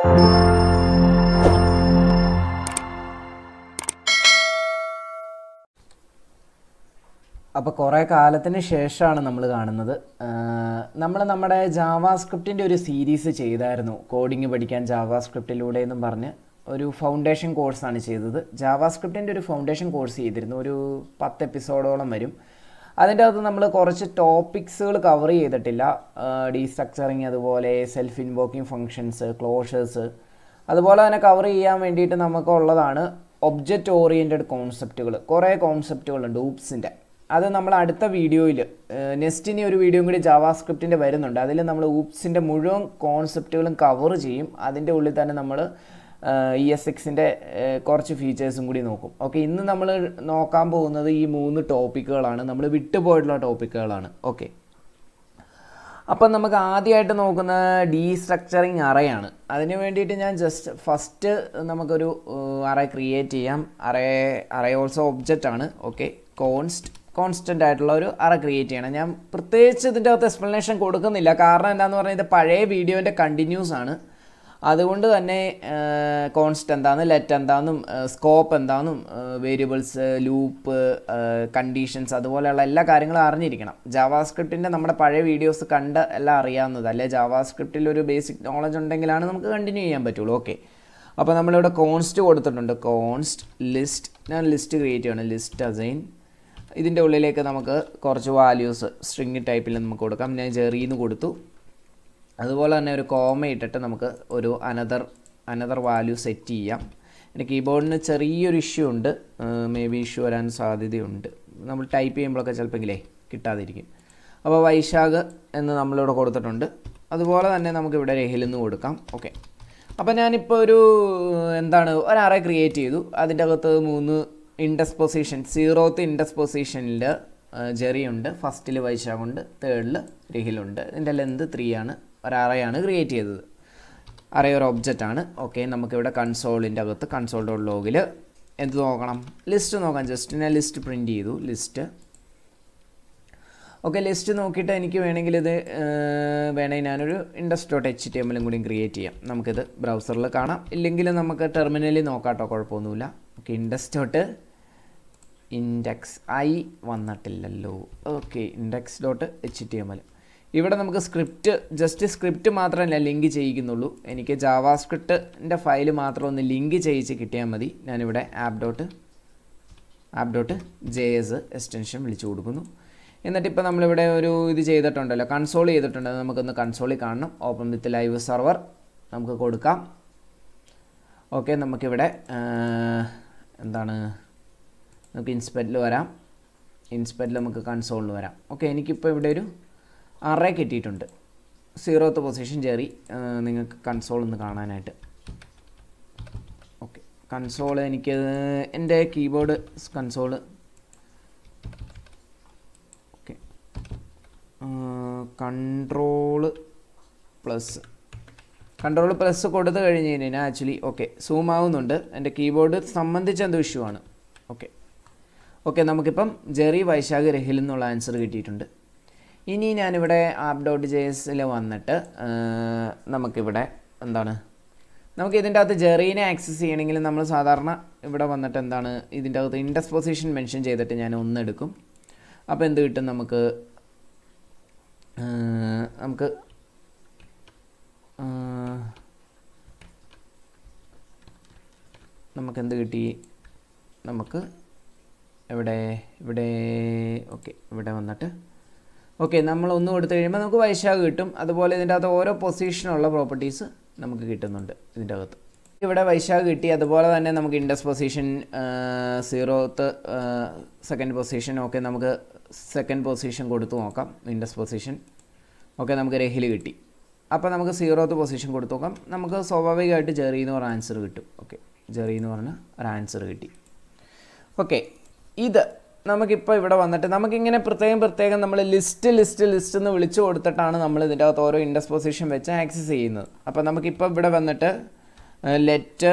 അപ്പോൾ കുറേ കാലത്തിന് ശേഷമാണ് നമ്മൾ കാണുന്നത് നമ്മൾ നമ്മുടെ ജാവാസ്ക്രിപ്റ്റിൻ്റെ ഒരു സീരീസ് ചെയ്തായിരുന്നു കോഡിങ് പഠിക്കാൻ ജാവാസ്ക്രിപ്റ്റിലൂടെ എന്നും പറഞ്ഞ് ഒരു ഫൗണ്ടേഷൻ കോഴ്സാണ് ചെയ്തത് ജാവാസ്ക്രിപ്റ്റിൻ്റെ ഒരു ഫൗണ്ടേഷൻ കോഴ്സ് ചെയ്തിരുന്നു ഒരു പത്ത് എപ്പിസോഡോളം വരും അതിൻ്റെ അകത്ത് നമ്മൾ കുറച്ച് ടോപ്പിക്സുകൾ കവർ ചെയ്തിട്ടില്ല ഡീസ്ട്രക്ചറിങ് അതുപോലെ സെൽഫ് ഇൻവോക്കിംഗ് ഫങ്ഷൻസ് ക്ലോഷേഴ്സ് അതുപോലെ തന്നെ കവർ ചെയ്യാൻ വേണ്ടിയിട്ട് നമുക്കുള്ളതാണ് ഒബ്ജക്റ്റ് ഓറിയൻറ്റഡ് കോൺസെപ്റ്റുകൾ കുറേ കോൺസെപ്റ്റുകളുണ്ട് ഊപ്സിൻ്റെ അത് നമ്മൾ അടുത്ത വീഡിയോയിൽ നെക്സ്റ്റ് ഇനി ഒരു വീഡിയോയും കൂടി ജാവാസ്ക്രിപ്റ്റിൻ്റെ വരുന്നുണ്ട് അതിൽ നമ്മൾ ഊപ്സിൻ്റെ മുഴുവൻ കോൺസെപ്റ്റുകളും കവർ ചെയ്യും അതിൻ്റെ ഉള്ളിൽ തന്നെ നമ്മൾ ഇ എസ് എക്സിൻ്റെ കുറച്ച് ഫീച്ചേഴ്സും കൂടി നോക്കും ഓക്കെ ഇന്ന് നമ്മൾ നോക്കാൻ പോകുന്നത് ഈ മൂന്ന് ടോപ്പിക്കുകളാണ് നമ്മൾ വിട്ടുപോയിട്ടുള്ള ടോപ്പിക്കുകളാണ് ഓക്കെ അപ്പം നമുക്ക് ആദ്യമായിട്ട് നോക്കുന്ന ഡീസ്ട്രക്ചറിങ് അറയാണ് അതിന് വേണ്ടിയിട്ട് ഞാൻ ജസ്റ്റ് ഫസ്റ്റ് നമുക്കൊരു അറേ ക്രിയേറ്റ് ചെയ്യാം അറേ അറേ ഓൾസോ ഒബ്ജക്റ്റ് ആണ് ഓക്കെ കോൺസ്റ്റ് കോൺസ്റ്റൻ്റ് ആയിട്ടുള്ള ഒരു അറ ക്രിയേറ്റ് ചെയ്യണം ഞാൻ പ്രത്യേകിച്ച് ഇതിൻ്റെ അകത്ത് എക്സ്പ്ലനേഷൻ കൊടുക്കുന്നില്ല കാരണം എന്താണെന്ന് പറഞ്ഞാൽ ഇത് പഴയ വീഡിയോൻ്റെ കണ്ടിന്യൂസ് ആണ് അതുകൊണ്ട് തന്നെ കോൺസ്റ്റ് എന്താണെന്ന് ലെറ്റ് എന്താണെന്നും സ്കോപ്പ് എന്താണെന്നും വേരിയബിൾസ് ലൂപ്പ് കണ്ടീഷൻസ് അതുപോലെയുള്ള എല്ലാ കാര്യങ്ങളും അറിഞ്ഞിരിക്കണം ജാവാസ്ക്രിപ്റ്റിൻ്റെ നമ്മുടെ പഴയ വീഡിയോസ് കണ്ട് എല്ലാം അറിയാവുന്നത് അല്ലെ ജാവാസ്ക്രിപ്റ്റിൽ ഒരു ബേസിക് നോളജ് ഉണ്ടെങ്കിലാണ് നമുക്ക് കണ്ടിന്യൂ ചെയ്യാൻ പറ്റുള്ളൂ ഓക്കെ അപ്പോൾ നമ്മളിവിടെ കോൺസ്റ്റ് കൊടുത്തിട്ടുണ്ട് കോൺസ്റ്റ് ലിസ്റ്റ് ഞാൻ ലിസ്റ്റ് ക്രിയേറ്റ് ചെയ്യണം ലിസ്റ്റ് അസൈൻ ഇതിൻ്റെ ഉള്ളിലേക്ക് നമുക്ക് കുറച്ച് വാല്യൂസ് സ്ട്രിങ് ടൈപ്പിൽ നമുക്ക് കൊടുക്കാം ഞാൻ ചെറിയെന്ന് കൊടുത്തു അതുപോലെ തന്നെ ഒരു കോമ ഇട്ടിട്ട് നമുക്ക് ഒരു അനദർ അനദർ വാല്യൂ സെറ്റ് ചെയ്യാം എൻ്റെ കീബോർഡിന് ചെറിയൊരു ഇഷ്യൂ ഉണ്ട് മേ ബി ഇഷ്യൂ വരാൻ സാധ്യതയുണ്ട് നമ്മൾ ടൈപ്പ് ചെയ്യുമ്പോഴൊക്കെ ചിലപ്പോഴെങ്കിലേ കിട്ടാതിരിക്കും അപ്പോൾ വൈശാഖ് എന്ന് നമ്മളിവിടെ കൊടുത്തിട്ടുണ്ട് അതുപോലെ തന്നെ നമുക്കിവിടെ രഹിലെന്ന് കൊടുക്കാം ഓക്കെ അപ്പോൾ ഞാനിപ്പോൾ ഒരു എന്താണ് ഒരറ ക്രിയേറ്റ് ചെയ്തു അതിൻ്റെ അകത്ത് മൂന്ന് ഇൻഡസ് പൊസിഷൻ സീറോത്ത് ഇൻഡസ് പൊസിഷനിൽ ജെറിയുണ്ട് ഫസ്റ്റിൽ വൈശാഖുണ്ട് തേർഡിൽ രഹിലുണ്ട് ഇതിൻ്റെ ലെന്ത് ത്രീ ആണ് ഒരറയാണ് ക്രിയേറ്റ് ചെയ്തത് അറേ ഒരു ഒബ്ജക്റ്റ് ആണ് ഓക്കെ നമുക്കിവിടെ കൺസോളിൻ്റെ അകത്ത് കൺസോൾ ഡോട്ട് ലോഗിൽ എന്ത് നോക്കണം ലിസ്റ്റ് നോക്കാം ജസ്റ്റ് ഞാൻ ലിസ്റ്റ് പ്രിൻറ്റ് ചെയ്തു ലിസ്റ്റ് ഓക്കെ ലിസ്റ്റ് നോക്കിയിട്ട് എനിക്ക് വേണമെങ്കിൽ ഇത് വേണമെങ്കിൽ ഞാനൊരു ഇൻഡസ് ഡോട്ട് എച്ച് ടി എമ്മിലും കൂടി ക്രിയേറ്റ് ചെയ്യാം നമുക്കിത് ബ്രൗസറിൽ കാണാം ഇല്ലെങ്കിൽ നമുക്ക് ടെർമിനലിൽ നോക്കാട്ടോ കുഴപ്പമൊന്നുമില്ല okay index dot index I വന്നിട്ടില്ലല്ലോ okay index dot H T M L ഇവിടെ നമുക്ക് സ്ക്രിപ്റ്റ് ജസ്റ്റ് സ്ക്രിപ്റ്റ് മാത്രമല്ല ലിങ്ക് ചെയ്യിക്കുന്നുള്ളൂ എനിക്ക് ജാവാ സ്ക്രിപ്റ്റിൻ്റെ ഫയൽ മാത്രം ഒന്ന് ലിങ്ക് ചെയ്യിച്ച് കിട്ടിയാൽ മതി ഞാനിവിടെ app dot app dot J S extension വിളിച്ചു കൊടുക്കുന്നു എന്നിട്ട് ഇപ്പോൾ നമ്മളിവിടെ ഒരു ഇത് ചെയ്തിട്ടുണ്ടല്ലോ കൺസോൾ ചെയ്തിട്ടുണ്ട് നമുക്കൊന്ന് കൺസോളിൽ കാണണം ഓപ്പൺ വിത്ത് ലൈവ് സെർവർ നമുക്ക് കൊടുക്കാം ഓക്കെ നമുക്കിവിടെ എന്താണ് നമുക്ക് ഇൻസ്പെക്റ്റിൽ വരാം ഇൻസ്പെക്റ്റിൽ നമുക്ക് കൺസോളിൽ വരാം ഓക്കെ എനിക്കിപ്പോൾ ഇവിടെ ഒരു അറേ കിട്ടിയിട്ടുണ്ട് സീറോത്ത് പൊസിഷൻ ചേറി നിങ്ങൾക്ക് കൺസോൾ ഒന്ന് കാണാനായിട്ട് ഓക്കെ കൺസോൾ എനിക്ക് എൻ്റെ keyboard console okay control plus control plus കൊടുത്തു കഴിഞ്ഞ് കഴിഞ്ഞാൽ ആക്ച്വലി ഓക്കെ സൂം ആവുന്നുണ്ട് എൻ്റെ കീബോർഡ് സംബന്ധിച്ച് എന്തോ ഇഷ്യൂ ആണ് ഓക്കെ ഓക്കെ നമുക്കിപ്പം ജെറി വൈശാഖ് രഹിൽ എന്നുള്ള ആൻസർ കിട്ടിയിട്ടുണ്ട് ഇനി ഞാനിവിടെ ആപ്പ് ഡോട്ട് ജെ എസിൽ വന്നിട്ട് നമുക്കിവിടെ എന്താണ് നമുക്ക് ഇതിൻ്റെ അകത്ത് ജെറീനെ ആക്സസ് ചെയ്യണമെങ്കിൽ നമ്മൾ സാധാരണ ഇവിടെ വന്നിട്ട് എന്താണ് ഇതിൻ്റെ അകത്ത് ഇൻഡസ് പൊസിഷൻ മെൻഷൻ ചെയ്തിട്ട് ഞാൻ ഒന്നെടുക്കും അപ്പോൾ എന്ത് കിട്ടും നമുക്ക് നമുക്ക് നമുക്ക് എന്ത് കിട്ടി നമുക്ക് ഇവിടെ ഇവിടെ ഓക്കെ ഇവിടെ വന്നിട്ട് ഓക്കെ നമ്മൾ ഒന്ന് കൊടുത്തു കഴിയുമ്പോൾ നമുക്ക് വൈശാഖ് കിട്ടും അതുപോലെ ഇതിൻ്റെ അകത്ത് ഓരോ പൊസിഷനുള്ള പ്രോപ്പർട്ടീസ് നമുക്ക് കിട്ടുന്നുണ്ട് ഇതിൻ്റെ അകത്ത് ഇവിടെ വൈശാഖ് കിട്ടി അതുപോലെ തന്നെ നമുക്ക് index position zeroth second position okay നമുക്ക് സെക്കൻഡ് പൊസിഷൻ കൊടുത്തു നോക്കാം ഇൻഡസ് പൊസിഷൻ ഓക്കെ നമുക്ക് രഹിൽ കിട്ടി അപ്പോൾ നമുക്ക് സീറോത്ത് പൊസിഷൻ കൊടുത്തു നോക്കാം നമുക്ക് സ്വാഭാവികമായിട്ട് ജെറി എന്ന് പറഞ്ഞ ആൻസർ കിട്ടും ഓക്കെ ജെറി എന്ന് പറഞ്ഞ ഒരു ആൻസർ കിട്ടി ഓക്കെ ഇത് നമുക്കിപ്പോൾ ഇവിടെ വന്നിട്ട് നമുക്കിങ്ങനെ പ്രത്യേകം പ്രത്യേകം നമ്മൾ ലിസ്റ്റ് ലിസ്റ്റ് ലിസ്റ്റ് എന്ന് വിളിച്ചു കൊടുത്തിട്ടാണ് നമ്മൾ ഇതിൻ്റെ അകത്ത് ഓരോ ഇൻഡസ് പൊസിഷൻ വെച്ച് ആക്സസ് ചെയ്യുന്നത് അപ്പോൾ നമുക്കിപ്പോൾ ഇവിടെ വന്നിട്ട് let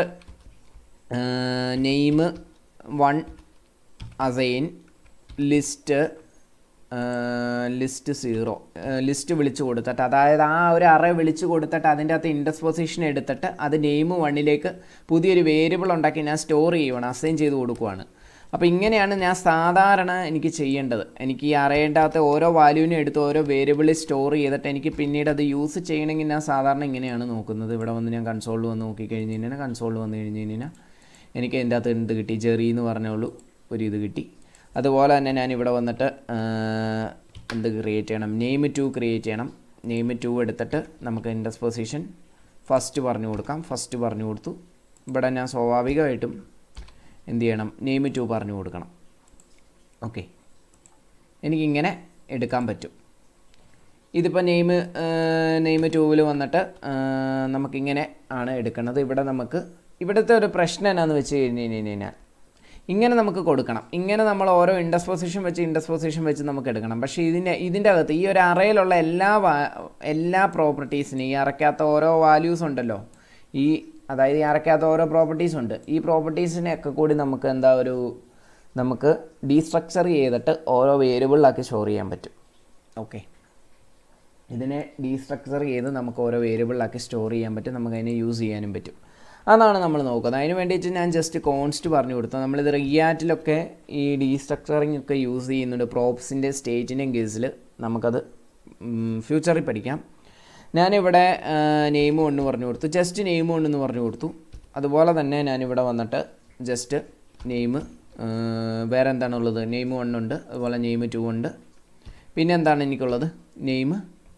name one assign list list zero list വിളിച്ചു കൊടുത്തിട്ട് അതായത് ആ ഒരു അറേ വിളിച്ചു കൊടുത്തിട്ട് അതിൻ്റെ അകത്ത് ഇൻഡസ് പൊസിഷൻ എടുത്തിട്ട് അത് നെയിം വണ്ണിലേക്ക് പുതിയൊരു വേരിയബിൾ ഉണ്ടാക്കി ഞാൻ സ്റ്റോർ ചെയ്യുവാണ് അസൈൻ ചെയ്ത് കൊടുക്കുവാണ് അപ്പോൾ ഇങ്ങനെയാണ് ഞാൻ സാധാരണ എനിക്ക് ചെയ്യേണ്ടത് എനിക്ക് ഈ അറേൻ്റെ അകത്ത് ഓരോ വാല്യൂവിനും എടുത്ത് ഓരോ വേരിയബിളിൽ സ്റ്റോർ ചെയ്തിട്ട് എനിക്ക് പിന്നീട് അത് യൂസ് ചെയ്യണമെങ്കിൽ ഞാൻ സാധാരണ ഇങ്ങനെയാണ് നോക്കുന്നത് ഇവിടെ വന്ന് ഞാൻ കൺസോളിൽ വന്ന് നോക്കിക്കഴിഞ്ഞ് കഴിഞ്ഞാൽ കൺസോളിൽ വന്ന് കഴിഞ്ഞ് കഴിഞ്ഞാൽ എനിക്ക് അതിൻ്റെ അകത്ത് എന്ത് കിട്ടി ജെറി എന്ന് പറഞ്ഞോളൂ ഒരു ഇത് കിട്ടി അതുപോലെ തന്നെ ഞാൻ ഇവിടെ വന്നിട്ട് ആ, എന്ത് ക്രിയേറ്റ് ചെയ്യണം നെയിം ടു ക്രിയേറ്റ് ചെയ്യണം നെയിം ടു എടുത്തിട്ട് നമുക്ക് ഇൻഡസ് പൊസിഷൻ ഫസ്റ്റ് പറഞ്ഞു കൊടുക്കാം ഫസ്റ്റ് പറഞ്ഞു കൊടുത്തു ഇവിടെ ഞാൻ സ്വാഭാവികമായിട്ടും എന്ത് ചെയ്യണം നെയിം ടു പറഞ്ഞു കൊടുക്കണം ഓക്കെ എനിക്കിങ്ങനെ എടുക്കാൻ പറ്റും ഇതിപ്പോൾ നെയിം നെയിം ടൂവിൽ വന്നിട്ട് ആ, നമുക്കിങ്ങനെ ആണ് എടുക്കുന്നത് ഇവിടെ നമുക്ക് ഇവിടുത്തെ ഒരു പ്രശ്നം എന്നാന്ന് വെച്ച് കഴിഞ്ഞ് കഴിഞ്ഞാൽ ഇങ്ങനെ നമുക്ക് കൊടുക്കണം ഇങ്ങനെ നമ്മൾ ഓരോ ഇൻഡസ് പൊസിഷൻ വെച്ച് ഇൻഡസ് പൊസിഷൻ വെച്ച് നമുക്ക് എടുക്കണം പക്ഷേ ഇതിൻ്റെ ഇതിൻ്റെ അകത്ത് ഈ ഒരു അറയിലുള്ള എല്ലാ വാ- എല്ലാ പ്രോപ്പർട്ടീസിനും ഈ അറയ്ക്കാത്ത ഓരോ വാല്യൂസ് ഉണ്ടല്ലോ ഈ അതായത് ഈ അറയ്ക്കാത്ത ഓരോ പ്രോപ്പർട്ടീസ് ഉണ്ട് ഈ പ്രോപ്പർട്ടീസിനെയൊക്കെ കൂടി നമുക്ക് എന്താ ഒരു നമുക്ക് ഡീസ്ട്രക്ചർ ചെയ്തിട്ട് ഓരോ വേരിയബിളിലാക്കി സ്റ്റോർ ചെയ്യാൻ പറ്റും ഓക്കെ ഇതിനെ ഡീസ്ട്രക്ചർ ചെയ്ത് നമുക്ക് ഓരോ വേരിയബിളിലാക്കി സ്റ്റോർ ചെയ്യാൻ പറ്റും നമുക്ക് അതിനെ യൂസ് ചെയ്യാനും പറ്റും അതാണ് നമ്മൾ നോക്കുന്നത് അതിന് വേണ്ടിയിട്ട് ഞാൻ ജസ്റ്റ് കോൺസ്റ്റ് പറഞ്ഞു കൊടുത്തു നമ്മളിത് റിയാറ്റിലൊക്കെ ഈ ഡീസ്ട്രക്ചറിങ് ഒക്കെ യൂസ് ചെയ്യുന്നുണ്ട് പ്രോപ്സിൻ്റെ സ്റ്റേറ്റിൻ്റെയും കേസിൽ നമുക്കത് ഫ്യൂച്ചറിൽ പഠിക്കാം ഞാനിവിടെ നെയിം ഒന്ന് പറഞ്ഞു കൊടുത്തു ജസ്റ്റ് നെയിം എന്ന് പറഞ്ഞു കൊടുത്തു അതുപോലെ തന്നെ ഞാനിവിടെ വന്നിട്ട് ജസ്റ്റ് നെയിം വേറെ എന്താണുള്ളത് നെയിം വൺ ഉണ്ട് അതുപോലെ നെയിം ടു ഉണ്ട് പിന്നെ എന്താണ് എനിക്കുള്ളത് നെയിം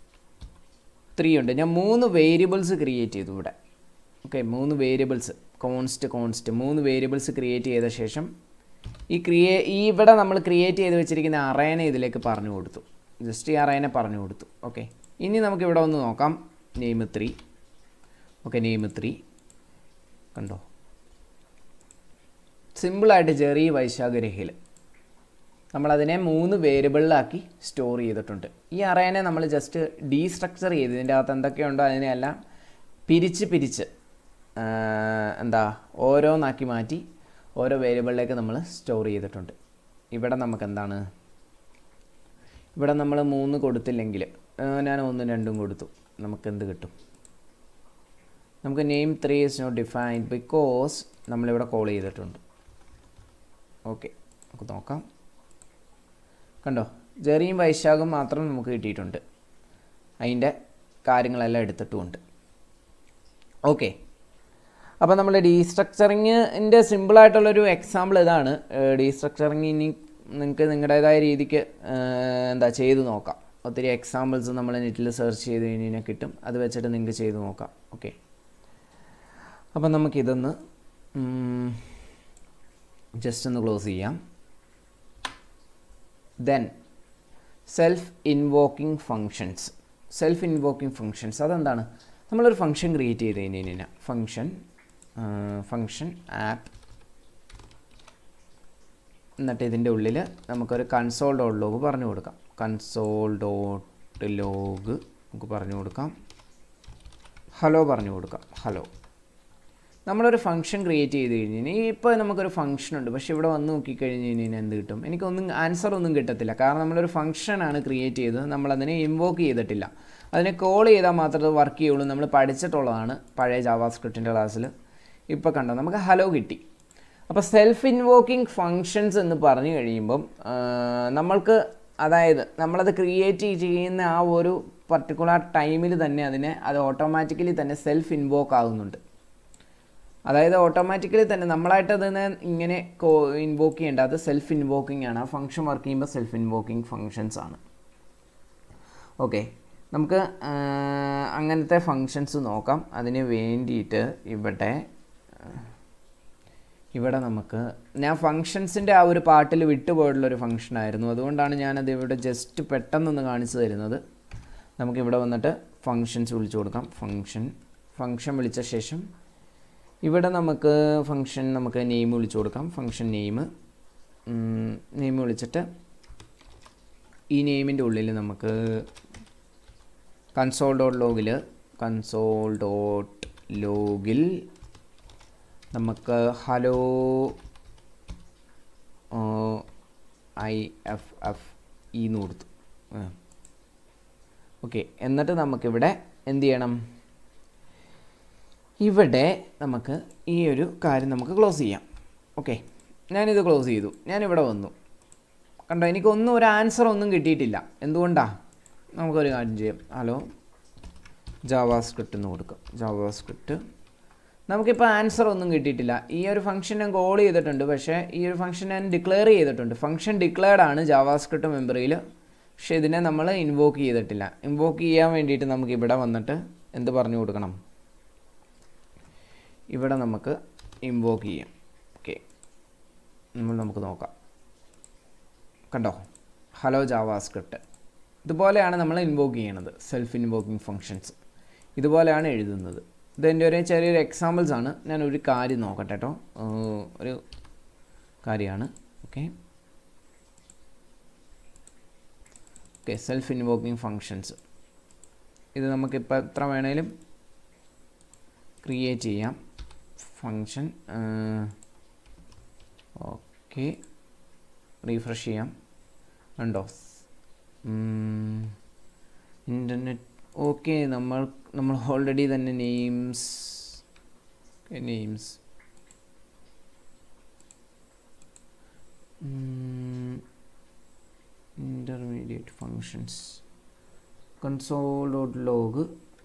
ത്രീ ഉണ്ട് ഞാൻ മൂന്ന് വേരിയബിൾസ് ക്രിയേറ്റ് ചെയ്തു ഇവിടെ ഓക്കെ മൂന്ന് വേരിയബിൾസ് കോൺസ്റ്റ് കോൺസ്റ്റ് മൂന്ന് വേരിയബിൾസ് ക്രിയേറ്റ് ചെയ്ത ശേഷം ഈ ക്രിയേ ഈ ഇവിടെ നമ്മൾ ക്രിയേറ്റ് ചെയ്ത് വെച്ചിരിക്കുന്ന അറേനെ ഇതിലേക്ക് പറഞ്ഞു കൊടുത്തു ജസ്റ്റ് ഈ അറേനെ പറഞ്ഞു കൊടുത്തു ഓക്കെ ഇനി നമുക്ക് ഇവിടെ ഒന്ന് നോക്കാം name three okay name three കണ്ടോ സിമ്പിളായിട്ട് ചെറിയ വൈശാഖ രഹിൽ നമ്മളതിനെ മൂന്ന് വേരിയബിളിലാക്കി സ്റ്റോർ ചെയ്തിട്ടുണ്ട് ഈ അറേനെ നമ്മൾ ജസ്റ്റ് ഡീസ്ട്രക്ചർ ചെയ്ത് ഇതിൻ്റെ അകത്ത് എന്തൊക്കെയുണ്ടോ അതിനെയെല്ലാം പിരിച്ച് പിരിച്ച് ആ, എന്താ ഓരോന്നാക്കി മാറ്റി ഓരോ വേരിയബിളിലേക്ക് നമ്മൾ സ്റ്റോർ ചെയ്തിട്ടുണ്ട് ഇവിടെ നമുക്ക് എന്താണ് ഇവിടെ നമ്മൾ മൂന്ന് കൊടുത്തില്ലെങ്കിൽ ആ, ഞാൻ ഒന്നും രണ്ടും കൊടുത്തു നമുക്ക് എന്ത് കിട്ടും നമുക്ക് name three is not defined because നമ്മളിവിടെ കോൾ ചെയ്തിട്ടുണ്ട് ഓക്കെ നമുക്ക് നോക്കാം കണ്ടോ ജെറിയും വൈശാഖും മാത്രം നമുക്ക് കിട്ടിയിട്ടുണ്ട് അതിൻ്റെ കാര്യങ്ങളെല്ലാം എടുത്തിട്ടുമുണ്ട് ഓക്കെ അപ്പോൾ നമ്മൾ ഡീസ്ട്രക്ചറിങ്ങിൻ്റെ സിമ്പിളായിട്ടുള്ളൊരു എക്സാമ്പിൾ ഇതാണ് ഡീസ്ട്രക്ചറിങ് ഇനി നിങ്ങൾക്ക് നിങ്ങളുടേതായ രീതിക്ക് ഏഹ്, എന്താ ചെയ്ത് നോക്കാം ഒത്തിരി എക്സാമ്പിൾസ് നമ്മൾ നെറ്റിൽ സെർച്ച് ചെയ്ത് കഴിഞ്ഞാൽ കിട്ടും അത് വെച്ചിട്ട് നിങ്ങൾക്ക് ചെയ്ത് നോക്കാം ഓക്കെ അപ്പം നമുക്കിതൊന്ന് ജസ്റ്റ് ഒന്ന് ക്ലോസ് ചെയ്യാം then self invoking functions self invoking functions അതെന്താണ് നമ്മളൊരു ഫങ്ഷൻ ക്രിയേറ്റ് ചെയ്ത് കഴിഞ്ഞ് കഴിഞ്ഞാൽ ഫങ്ഷൻ ഫങ്ഷൻ ആപ്പ് എന്നിട്ട് ഇതിൻ്റെ ഉള്ളിൽ നമുക്കൊരു കൺസോൾ ഡോട്ട് ലോഗ് പറഞ്ഞു കൊടുക്കാം കൺസോൾ ഡോട്ട് ലോഗ് നമുക്ക് പറഞ്ഞു കൊടുക്കാം ഹലോ പറഞ്ഞു കൊടുക്കാം ഹലോ നമ്മളൊരു ഫംഗ്ഷൻ ക്രിയേറ്റ് ചെയ്ത് കഴിഞ്ഞ് കഴിഞ്ഞാൽ ഇപ്പോൾ നമുക്കൊരു ഫംഗ്ഷൻ ഉണ്ട് പക്ഷേ ഇവിടെ വന്ന് നോക്കിക്കഴിഞ്ഞ് കഴിഞ്ഞാൽ എന്ത് കിട്ടും എനിക്കൊന്നും ആൻസർ ഒന്നും കിട്ടത്തില്ല കാരണം നമ്മളൊരു ഫംഗ്ഷനാണ് ക്രിയേറ്റ് ചെയ്തത് നമ്മളതിനെ ഇൻവോക്ക് ചെയ്തിട്ടില്ല അതിനെ കോൾ ചെയ്താൽ മാത്രമേ വർക്ക് ചെയ്യുള്ളൂ നമ്മൾ പഠിച്ചിട്ടുള്ളതാണ് പഴയ ജാവാസ്ക്രിപ്റ്റിൻ്റെ ക്ലാസ്സിൽ ഇപ്പോൾ കണ്ടോ നമുക്ക് ഹലോ കിട്ടി അപ്പോൾ സെൽഫ് ഇൻവോക്കിംഗ് ഫങ്ഷൻസ് എന്ന് പറഞ്ഞു കഴിയുമ്പം ആ, നമ്മൾക്ക് അതായത് നമ്മളത് ക്രിയേറ്റ് ചെയ്യുന്ന ആ ഒരു പർട്ടിക്കുലർ ടൈമിൽ തന്നെ അതിനെ അത് ഓട്ടോമാറ്റിക്കലി തന്നെ സെൽഫ് ഇൻവോക്ക് ആകുന്നുണ്ട് അതായത് ഓട്ടോമാറ്റിക്കലി തന്നെ നമ്മളായിട്ട് അതിനെ ഇങ്ങനെ കോ ഇൻവോക്ക് ചെയ്യേണ്ട അത് സെൽഫ് ഇൻവോക്കിംഗ് ആണ് ആ ഫംഗ്ഷൻ വർക്ക് ചെയ്യുമ്പോൾ സെൽഫ് ഇൻവോക്കിംഗ് ഫങ്ഷൻസ് ആണ് ഓക്കെ നമുക്ക് ആ, അങ്ങനത്തെ ഫങ്ഷൻസ് നോക്കാം അതിന് വേണ്ടിയിട്ട് ഇവിടെ ആ, ഇവിടെ നമുക്ക് ഞാൻ ഫങ്ഷൻസിൻ്റെ ആ ഒരു പാട്ടിൽ വിട്ടുപോയിട്ടുള്ളൊരു ഫങ്ഷനായിരുന്നു അതുകൊണ്ടാണ് ഞാനത് ഇവിടെ ജസ്റ്റ് പെട്ടെന്നൊന്ന് കാണിച്ചു തരുന്നത് നമുക്കിവിടെ വന്നിട്ട് ഫങ്ഷൻസ് വിളിച്ചു കൊടുക്കാം ഫങ്ഷൻ ഫങ്ഷൻ വിളിച്ച ശേഷം ഇവിടെ നമുക്ക് ഫങ്ഷൻ നമുക്ക് നെയിം വിളിച്ചു കൊടുക്കാം ഫങ്ഷൻ നെയിം നെയിം വിളിച്ചിട്ട് ഈ നെയിമിൻ്റെ ഉള്ളിൽ നമുക്ക് കൺസോൾ ഡോട്ട് ലോഗിൽ കൺസോൾ ഡോട്ട് ലോഗിൽ നമുക്ക് ഹലോ ഐ എഫ് എഫ് ഈന്ന് കൊടുത്തു ഓക്കെ എന്നിട്ട് നമുക്കിവിടെ എന്ത് ചെയ്യണം ഇവിടെ നമുക്ക് ഈ ഒരു കാര്യം നമുക്ക് ക്ലോസ് ചെയ്യാം ഓക്കെ ഞാനിത് ക്ലോസ് ചെയ്തു ഞാനിവിടെ വന്നു കണ്ടോ എനിക്കൊന്നും ഒരു ആൻസർ ഒന്നും കിട്ടിയിട്ടില്ല എന്തുകൊണ്ടാണ് നമുക്കൊരു കാര്യം ചെയ്യാം ഹലോ ജാവാ സ്ക്രിപ്റ്റ് എന്ന് കൊടുക്കാം ജാവാ സ്ക്രിപ്റ്റ് നമുക്കിപ്പോൾ ആൻസർ ഒന്നും കിട്ടിയിട്ടില്ല ഈ ഒരു ഫംഗ്ഷൻ ഞാൻ കോൾ ചെയ്തിട്ടുണ്ട് പക്ഷേ ഈ ഒരു ഫംഗ്ഷൻ ഞാൻ ഡിക്ലെയർ ചെയ്തിട്ടുണ്ട് ഫംഗ്ഷൻ ഡിക്ലെയർഡ് ആണ് ജാവാ സ്ക്രിപ്റ്റ് മെമ്പറിയിൽ പക്ഷേ ഇതിനെ നമ്മൾ ഇൻവോക്ക് ചെയ്തിട്ടില്ല ഇൻവോക്ക് ചെയ്യാൻ വേണ്ടിയിട്ട് നമുക്ക് ഇവിടെ വന്നിട്ട് എന്ത് പറഞ്ഞു കൊടുക്കണം ഇവിടെ നമുക്ക് ഇൻവോക്ക് ചെയ്യാം ഓക്കെ നമ്മൾ നമുക്ക് നോക്കാം കണ്ടോ ഹലോ ജാവാ സ്ക്രിപ്റ്റ് ഇതുപോലെയാണ് നമ്മൾ ഇൻവോക്ക് ചെയ്യണത് സെൽഫ് ഇൻവോക്കിംഗ് ഫങ്ഷൻസ് ഇതുപോലെയാണ് എഴുതുന്നത് ഇതെൻ്റെ ഒരു ചെറിയൊരു എക്സാമ്പിൾസ് ആണ് ഞാൻ ഒരു കാര്യം നോക്കട്ടെ കേട്ടോ ഒരു കാര്യമാണ് okay okay self invoking functions ഇത് നമുക്കിപ്പോൾ എത്ര വേണേലും ക്രിയേറ്റ് ചെയ്യാം ഫങ്ഷൻ ഓക്കെ റീഫ്രഷ് ചെയ്യാം ഉണ്ടോ ഇൻ്റർനെറ്റ് ഓക്കെ നമ്മൾ നമ്മൾ ഓൾറെഡി തന്നെ names names intermediate functions console dot log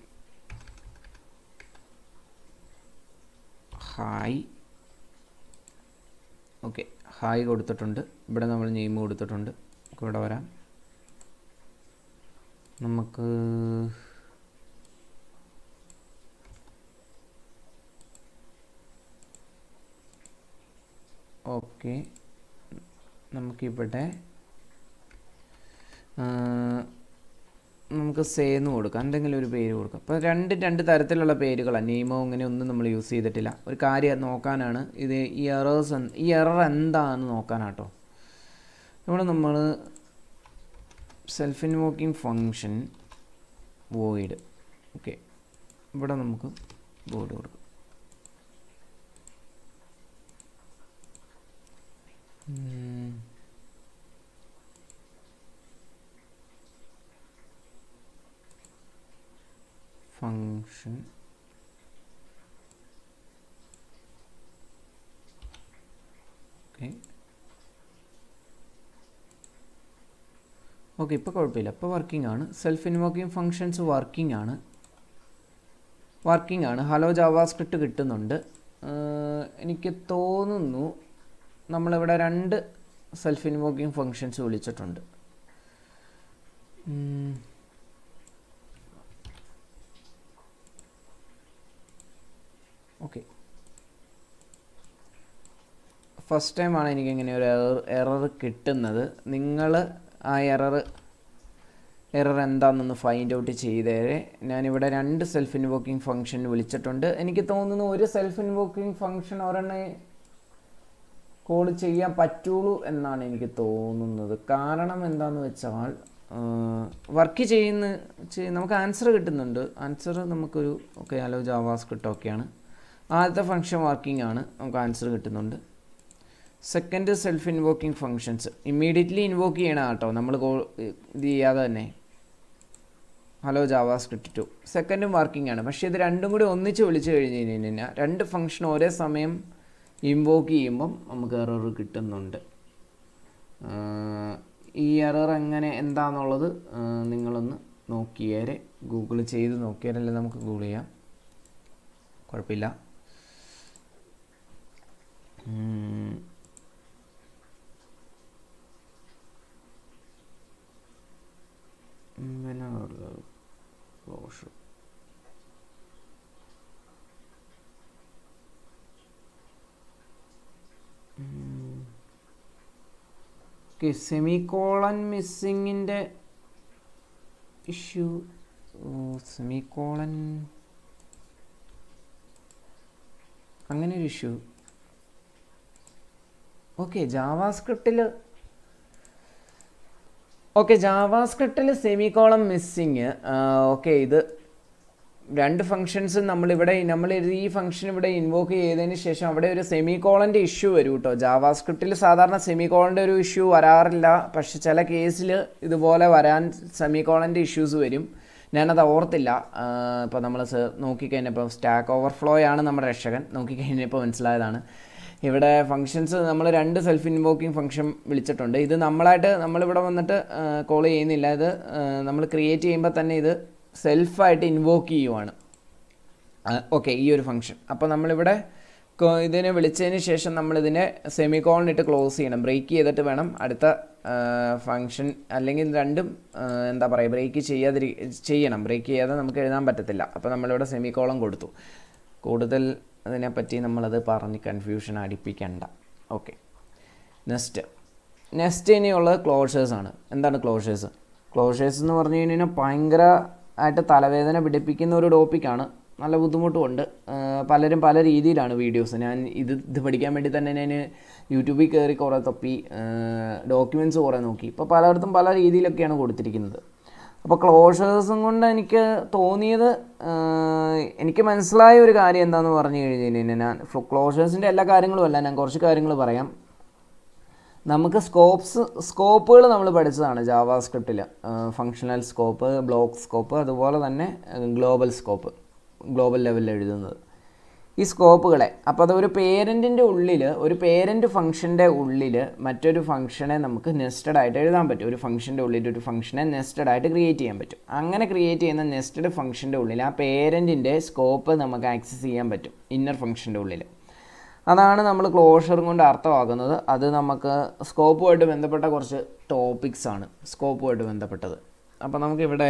hi okay hi കൊടുത്തിട്ടുണ്ട് ഇവിടെ നമ്മൾ നെയിം കൊടുത്തിട്ടുണ്ട് നമുക്ക് ഇവിടെ വരാം നമുക്ക് ഓക്കെ നമുക്കിവിടെ നമുക്ക് സേ എന്ന് കൊടുക്കാം എന്തെങ്കിലും ഒരു പേര് കൊടുക്കാം അപ്പോൾ രണ്ട് രണ്ട് തരത്തിലുള്ള പേരുകളാണ് നെയിമോ അങ്ങനെ ഒന്നും നമ്മൾ യൂസ് ചെയ്തിട്ടില്ല ഒരു കാര്യം നോക്കാനാണ് ഇത് ഈ എറേഴ്സ് ഈ എറർ എന്താണെന്ന് നോക്കാനാട്ടോ ഇവിടെ നമ്മൾ self invoking function void okay ഇവിടെ നമുക്ക് ബോർഡ് കൊടുക്കാം ഫങ്ഷൻ ഓക്കെ ഓക്കെ ഇപ്പോൾ കുഴപ്പമില്ല ഇപ്പോൾ വർക്കിംഗ് ആണ് സെൽഫ് ഇൻവോക്കിംഗ് ഫങ്ഷൻസ് വർക്കിംഗ് ആണ് വർക്കിംഗ് ആണ് ഹലോ ജാവാ സ്ക്രിപ്റ്റ് കിട്ടുന്നുണ്ട് എനിക്ക് തോന്നുന്നു നമ്മളിവിടെ രണ്ട് സെൽഫ് ഇൻവോക്കിംഗ് ഫങ്ഷൻസ് വിളിച്ചിട്ടുണ്ട് ഓക്കെ ഫസ്റ്റ് ടൈമാണ് എനിക്ക് ഇങ്ങനെ ഒരു എറർ എറർ കിട്ടുന്നത് നിങ്ങൾ ആ എറർ എറർ എന്താണെന്നൊന്ന് ഫൈൻഡ് ഔട്ട് ചെയ്തേരെ ഞാനിവിടെ രണ്ട് സെൽഫ് ഇൻവോക്കിംഗ് ഫംഗ്ഷൻ വിളിച്ചിട്ടുണ്ട് എനിക്ക് തോന്നുന്നു ഒരു സെൽഫ് ഇൻവോക്കിംഗ് ഫംഗ്ഷൻ ഒരെണ്ണ കോൾ ചെയ്യാൻ പറ്റുള്ളൂ എന്നാണ് എനിക്ക് തോന്നുന്നത് കാരണം എന്താണെന്ന് വെച്ചാൽ വർക്ക് ചെയ്യുന്ന നമുക്ക് ആൻസർ കിട്ടുന്നുണ്ട് ആൻസർ നമുക്കൊരു ഓക്കെ ഹലോ ജാവാസ്ക്രിപ്റ്റ് ഒക്കെയാണ് ആദ്യത്തെ ഫംഗ്ഷൻ വർക്കിംഗ് ആണ് നമുക്ക് ആൻസർ കിട്ടുന്നുണ്ട് second self invoking functions immediately invoke ചെയ്യണം കേട്ടോ നമ്മൾ ഇത് ചെയ്യാതെ തന്നെ ഹലോ ജാവാ സ്ക്രിപ്റ്റ് ടു സെക്കൻഡും വർക്കിംഗ് ആണ് പക്ഷേ ഇത് രണ്ടും കൂടി ഒന്നിച്ച് വിളിച്ചു കഴിഞ്ഞ് കഴിഞ്ഞാൽ രണ്ട് ഫംഗ്ഷൻ ഒരേ സമയം ഇൻവോക്ക് ചെയ്യുമ്പം നമുക്ക് എറർ കിട്ടുന്നുണ്ട് ഈ എറർ എങ്ങനെ എന്താണെന്നുള്ളത് നിങ്ങളൊന്ന് നോക്കിയേരെ ഗൂഗിൾ ചെയ്ത് നോക്കിയാലല്ലേ നമുക്ക് ഗൂഗിൾ ചെയ്യാം കുഴപ്പമില്ല ക്ലോഷർ ഓക്കെ സെമി കോളൻ മിസ്സിങ്ങിൻ്റെ ഇഷ്യൂ സെമി കോളൻ അങ്ങനെ ഒരു ഇഷ്യൂ ഓക്കെ ജാവാസ്ക്രിപ്റ്റിൽ ഓക്കെ ജാവാസ്ക്രിപ്റ്റിൽ സെമി കോളം മിസ്സിങ് ഓക്കെ ഇത് രണ്ട് ഫങ്ഷൻസ് നമ്മളിവിടെ നമ്മൾ ഈ ഫംഗ്ഷൻ ഇവിടെ ഇൻവോക്ക് ചെയ്തതിന് ശേഷം അവിടെ ഒരു സെമി കോളൻ്റെ ഇഷ്യൂ വരും കേട്ടോ ജാവാ സ്ക്രിപ്റ്റിൽ സാധാരണ സെമി കോളൻ്റെ ഒരു ഇഷ്യൂ വരാറില്ല പക്ഷെ ചില കേസിൽ ഇതുപോലെ വരാൻ സെമി കോളൻ്റെ ഇഷ്യൂസ് വരും ഞാനത് ഓർത്തില്ല ഇപ്പോൾ നമ്മൾ നോക്കിക്കഴിഞ്ഞപ്പോൾ സ്റ്റാക്ക് ഓവർഫ്ലോ ആണ് നമ്മുടെ രക്ഷകൻ നോക്കിക്കഴിഞ്ഞപ്പോൾ മനസ്സിലായതാണ് ഇവിടെ ഫങ്ഷൻസ് നമ്മൾ രണ്ട് സെൽഫ് ഇൻവോക്കിംഗ് ഫംഗ്ഷൻ വിളിച്ചിട്ടുണ്ട് ഇത് നമ്മളായിട്ട് നമ്മളിവിടെ വന്നിട്ട് കോൾ ചെയ്യുന്നില്ല ഇത് നമ്മൾ ക്രിയേറ്റ് ചെയ്യുമ്പോൾ തന്നെ ഇത് സെൽഫായിട്ട് ഇൻവോക്ക് ചെയ്യുവാണ് ഓക്കെ ഈ ഒരു ഫംഗ്ഷൻ അപ്പോൾ നമ്മളിവിടെ കൊ- ഇതിനെ വിളിച്ചതിന് ശേഷം നമ്മളിതിനെ സെമി ഇട്ട് ക്ലോസ് ചെയ്യണം ബ്രേക്ക് ചെയ്തിട്ട് വേണം അടുത്ത ഫംഗ്ഷൻ അല്ലെങ്കിൽ രണ്ടും ആ, എന്താ പറയുക ബ്രേക്ക് ചെയ്യാതിരി ചെയ്യണം ബ്രേക്ക് ചെയ്യാതെ നമുക്ക് എഴുതാൻ പറ്റത്തില്ല അപ്പോൾ നമ്മളിവിടെ സെമി കോളം കൊടുത്തു കൂടുതൽ അതിനെപ്പറ്റി നമ്മളത് പറഞ്ഞ് കൺഫ്യൂഷൻ അടിപ്പിക്കണ്ട ഓക്കെ നെക്സ്റ്റ് നെക്സ്റ്റ് ഇനിയുള്ളത് ക്ലോഷേഴ്സ് ആണ് എന്താണ് ക്ലോഷേഴ്സ് ക്ലോഷേഴ്സ് എന്ന് പറഞ്ഞു കഴിഞ്ഞാൽ ഭയങ്കര ആയിട്ട് തലവേദന പിടിപ്പിക്കുന്ന ഒരു ടോപ്പിക്കാണ് നല്ല ബുദ്ധിമുട്ടുമുണ്ട് ആ, പലരും പല രീതിയിലാണ് വീഡിയോസ് ഞാൻ ഇത് ഇത് പഠിക്കാൻ വേണ്ടി തന്നെ ഞാൻ യൂട്യൂബിൽ കയറി കുറേ തപ്പി ഡോക്യുമെൻറ്റ്സ് കുറേ നോക്കി ഇപ്പോൾ പലയിടത്തും പല രീതിയിലൊക്കെയാണ് കൊടുത്തിരിക്കുന്നത് അപ്പോൾ ക്ലോഷേഴ്സും കൊണ്ട് എനിക്ക് തോന്നിയത് ആ, എനിക്ക് മനസ്സിലായ ഒരു കാര്യം എന്താണെന്ന് പറഞ്ഞു കഴിഞ്ഞ് കഴിഞ്ഞാൽ ഞാൻ ക്ലോഷേഴ്സിൻ്റെ എല്ലാ കാര്യങ്ങളും അല്ല ഞാൻ കുറച്ച് കാര്യങ്ങൾ പറയാം നമുക്ക് സ്കോപ്സ് സ്കോപ്പുകൾ നമ്മൾ പഠിച്ചതാണ് ജാവാ സ്ക്രിപ്റ്റിൽ ഫങ്ഷണൽ സ്കോപ്പ് ബ്ലോക്ക് സ്കോപ്പ് അതുപോലെ തന്നെ ഗ്ലോബൽ സ്കോപ്പ് ഗ്ലോബൽ ലെവലിൽ എഴുതുന്നത് ഈ സ്കോപ്പുകളെ അപ്പോൾ അത് ഒരു പേരൻറ്റിൻ്റെ ഉള്ളിൽ ഒരു പേരൻറ്റ് ഫംഗ്ഷൻ്റെ ഉള്ളിൽ മറ്റൊരു ഫംഗ്ഷനെ നമുക്ക് നെസ്റ്റഡ് ആയിട്ട് എഴുതാൻ പറ്റും ഒരു ഫംഗ്ഷൻ്റെ ഉള്ളിൽ ഒരു ഫംഗ്ഷനെ നെസ്റ്റഡ് ആയിട്ട് ക്രിയേറ്റ് ചെയ്യാൻ പറ്റും അങ്ങനെ ക്രിയേറ്റ് ചെയ്യുന്ന നെസ്റ്റഡ് ഫംഗ്ഷൻ്റെ ഉള്ളിൽ ആ പേരൻറ്റിൻ്റെ സ്കോപ്പ് നമുക്ക് ആക്സസ് ചെയ്യാൻ പറ്റും ഇന്നർ ഫംഗ്ഷൻ്റെ ഉള്ളിൽ അതാണ് നമ്മൾ ക്ലോഷറും കൊണ്ട് അർത്ഥമാക്കുന്നത് അത് നമുക്ക് സ്കോപ്പുമായിട്ട് ബന്ധപ്പെട്ട കുറച്ച് ടോപ്പിക്സ് ആണ് സ്കോപ്പുമായിട്ട് ബന്ധപ്പെട്ടത് അപ്പോൾ നമുക്കിവിടെ